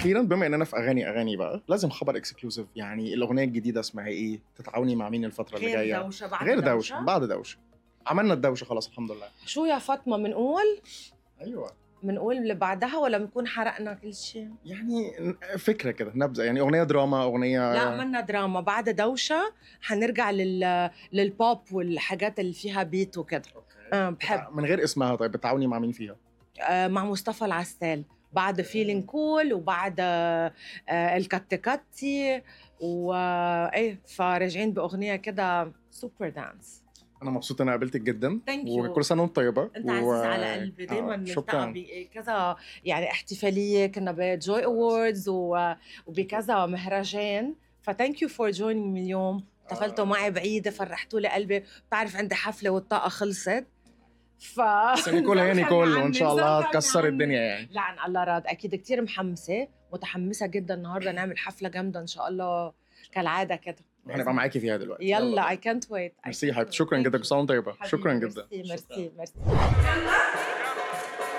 واخيرا بما اننا في اغاني اغاني بقى لازم خبر اكسكلوسيف يعني الاغنيه الجديده اسمها ايه تتعاوني مع مين الفتره اللي غير جايه دوشه بعد غير دوشه بعد دوشه عملنا الدوشه خلاص الحمد لله شو يا فاطمه بنقول ايوه بنقول اللي بعدها ولا بنكون حرقنا كل شيء يعني فكره كده نبذه يعني اغنيه دراما اغنيه لا منا دراما بعد دوشه حنرجع لل للبوب والحاجات اللي فيها بيت وكده أوكي. أه بحب من غير اسمها طيب بتعاوني مع مين فيها آه مع مصطفى العسال بعد فيلينج كول وبعد آه آه الكتكتي وايه فراجعين باغنيه كده سوبر دانس انا مبسوط ان انا قابلتك جدا Thank you. وكل سنه وانت طيبه انت عزيز على قلبي دائما آه، نلتقى شكرا بكذا يعني احتفاليه كنا بجوي اووردز وبكذا مهرجان فثانك يو فور جوينينج مي اليوم احتفلتوا آه. معي بعيده فرحتوا لي قلبي بتعرف عندي حفله والطاقه خلصت ف بس نيكول هي نيكول وان شاء الله تكسر عني. الدنيا يعني لا عن الله راد اكيد كتير محمسه متحمسه جدا النهارده نعمل حفله جامده ان شاء الله كالعاده كده هنبقى معاكي فيها دلوقتي يلا اي كانت ويت ميرسي يا حبيبتي شكرا جدا كل سنه وانت طيبه شكرا جدا ميرسي ميرسي ميرسي يلا